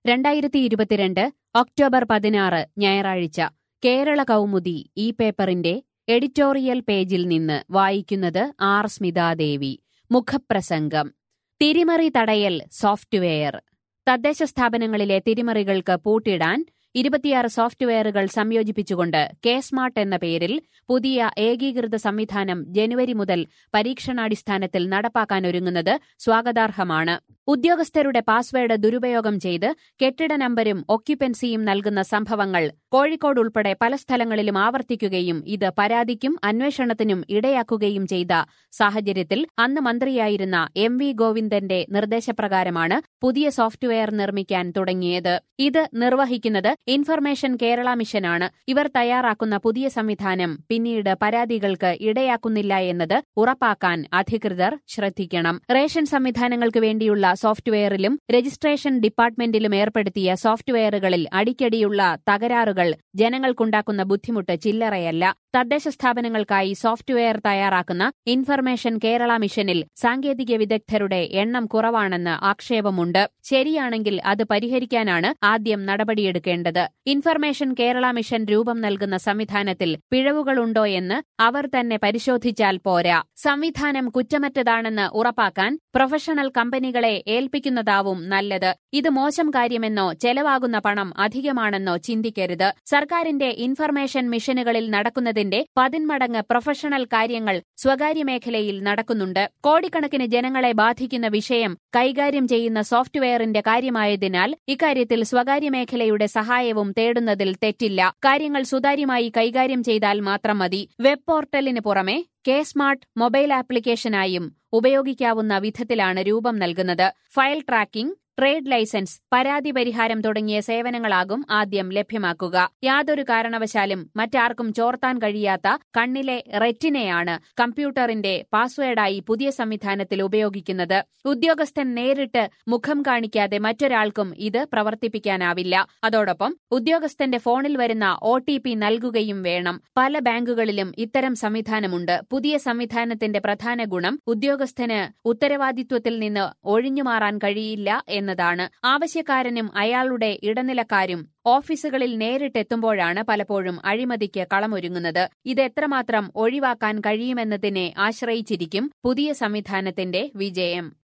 രണ്ടായിരത്തി ഇരുപത്തിരണ്ട് ഒക്ടോബർ പതിനാറ് ഞായറാഴ്ച കേരള കൗമുദി ഈ പേപ്പറിന്റെ എഡിറ്റോറിയൽ പേജിൽ നിന്ന് വായിക്കുന്നത് ആർ സ്മിതാദേവി മുഖപ്രസംഗം തിരിമറി തടയൽ സോഫ്റ്റ്വെയർ തദ്ദേശ സ്ഥാപനങ്ങളിലെ തിരിമറികൾക്ക് പൂട്ടിടാൻ ഇരുപത്തിയാറ് സോഫ്റ്റ്വെയറുകൾ സംയോജിപ്പിച്ചുകൊണ്ട് കെ സ്മാർട്ട് എന്ന പേരിൽ പുതിയ ഏകീകൃത സംവിധാനം ജനുവരി മുതൽ പരീക്ഷണാടിസ്ഥാനത്തിൽ നടപ്പാക്കാനൊരുങ്ങുന്നത് സ്വാഗതാർഹമാണ് ഉദ്യോഗസ്ഥരുടെ പാസ്വേഡ് ദുരുപയോഗം ചെയ്ത് കെട്ടിട നമ്പരും ഒക്യുപ്പൻസിയും നൽകുന്ന സംഭവങ്ങൾ കോഴിക്കോട് ഉൾപ്പെടെ പല സ്ഥലങ്ങളിലും ആവർത്തിക്കുകയും ഇത് പരാതിക്കും അന്വേഷണത്തിനും ഇടയാക്കുകയും ചെയ്ത സാഹചര്യത്തിൽ അന്ന് മന്ത്രിയായിരുന്ന എം വി ഗോവിന്ദന്റെ നിർദ്ദേശപ്രകാരമാണ് പുതിയ സോഫ്റ്റ്വെയർ നിർമ്മിക്കാൻ തുടങ്ങിയത് ഇത് നിർവഹിക്കുന്നത് ഇൻഫർമേഷൻ കേരള മിഷനാണ് ഇവർ തയ്യാറാക്കുന്ന പുതിയ സംവിധാനം പിന്നീട് പരാതികൾക്ക് ഇടയാക്കുന്നില്ല എന്നത് ഉറപ്പാക്കാൻ അധികൃതർ ശ്രദ്ധിക്കണം റേഷൻ സംവിധാനങ്ങൾക്ക് വേണ്ടിയുള്ള സോഫ്റ്റ്വെയറിലും രജിസ്ട്രേഷൻ ഡിപ്പാർട്ട്മെന്റിലും ഏർപ്പെടുത്തിയ സോഫ്റ്റ്വെയറുകളിൽ അടിക്കടിയുള്ള തകരാറുകൾ ജനങ്ങൾക്കുണ്ടാക്കുന്ന ബുദ്ധിമുട്ട് ചില്ലറയല്ല തദ്ദേശ സ്ഥാപനങ്ങൾക്കായി സോഫ്റ്റ്വെയർ തയ്യാറാക്കുന്ന ഇൻഫർമേഷൻ കേരള മിഷനിൽ സാങ്കേതിക വിദഗ്ധരുടെ എണ്ണം കുറവാണെന്ന് ആക്ഷേപമുണ്ട് ശരിയാണെങ്കിൽ അത് പരിഹരിക്കാനാണ് ആദ്യം നടപടിയെടുക്കേണ്ടത് ഇൻഫർമേഷൻ കേരള മിഷൻ രൂപം നൽകുന്ന സംവിധാനത്തിൽ പിഴവുകളുണ്ടോ എന്ന് അവർ തന്നെ പരിശോധിച്ചാൽ പോരാ സംവിധാനം കുറ്റമറ്റതാണെന്ന് ഉറപ്പാക്കാൻ പ്രൊഫഷണൽ കമ്പനികളെ ഏൽപ്പിക്കുന്നതാവും നല്ലത് ഇത് മോശം കാര്യമെന്നോ ചെലവാകുന്ന പണം അധികമാണെന്നോ ചിന്തിക്കരുത് സർക്കാരിന്റെ ഇൻഫർമേഷൻ മിഷനുകളിൽ നടക്കുന്നതിന്റെ പതിന്മടങ്ങ് പ്രൊഫഷണൽ കാര്യങ്ങൾ സ്വകാര്യ മേഖലയിൽ നടക്കുന്നുണ്ട് കോടിക്കണക്കിന് ജനങ്ങളെ ബാധിക്കുന്ന വിഷയം കൈകാര്യം ചെയ്യുന്ന സോഫ്റ്റ്വെയറിന്റെ കാര്യമായതിനാൽ ഇക്കാര്യത്തിൽ സ്വകാര്യ മേഖലയുടെ സഹായവും തേടുന്നതിൽ തെറ്റില്ല കാര്യങ്ങൾ സുതാര്യമായി കൈകാര്യം ചെയ്താൽ മാത്രം മതി വെബ് പോർട്ടലിന് പുറമെ കെ സ്മാർട്ട് മൊബൈൽ ആപ്ലിക്കേഷനായും ഉപയോഗിക്കാവുന്ന വിധത്തിലാണ് രൂപം നൽകുന്നത് ഫയൽ ട്രാക്കിംഗ് ട്രേഡ് ലൈസൻസ് പരാതി പരിഹാരം തുടങ്ങിയ സേവനങ്ങളാകും ആദ്യം ലഭ്യമാക്കുക യാതൊരു കാരണവശാലും മറ്റാർക്കും ചോർത്താൻ കഴിയാത്ത കണ്ണിലെ റെറ്റിനെയാണ് കമ്പ്യൂട്ടറിന്റെ പാസ്വേഡായി പുതിയ സംവിധാനത്തിൽ ഉപയോഗിക്കുന്നത് ഉദ്യോഗസ്ഥൻ നേരിട്ട് മുഖം കാണിക്കാതെ മറ്റൊരാൾക്കും ഇത് പ്രവർത്തിപ്പിക്കാനാവില്ല അതോടൊപ്പം ഉദ്യോഗസ്ഥന്റെ ഫോണിൽ വരുന്ന ഒ നൽകുകയും വേണം പല ബാങ്കുകളിലും ഇത്തരം സംവിധാനമുണ്ട് പുതിയ സംവിധാനത്തിന്റെ പ്രധാന ഗുണം ഉദ്യോഗസ്ഥന് ഉത്തരവാദിത്വത്തിൽ നിന്ന് ഒഴിഞ്ഞുമാറാൻ കഴിയില്ല എന്നതാണ് ആവശ്യക്കാരനും അയാളുടെ ഇടനിലക്കാരും ഓഫീസുകളിൽ നേരിട്ടെത്തുമ്പോഴാണ് പലപ്പോഴും അഴിമതിക്ക് കളമൊരുങ്ങുന്നത് ഇത് എത്രമാത്രം ഒഴിവാക്കാൻ കഴിയുമെന്നതിനെ ആശ്രയിച്ചിരിക്കും പുതിയ സംവിധാനത്തിന്റെ വിജയം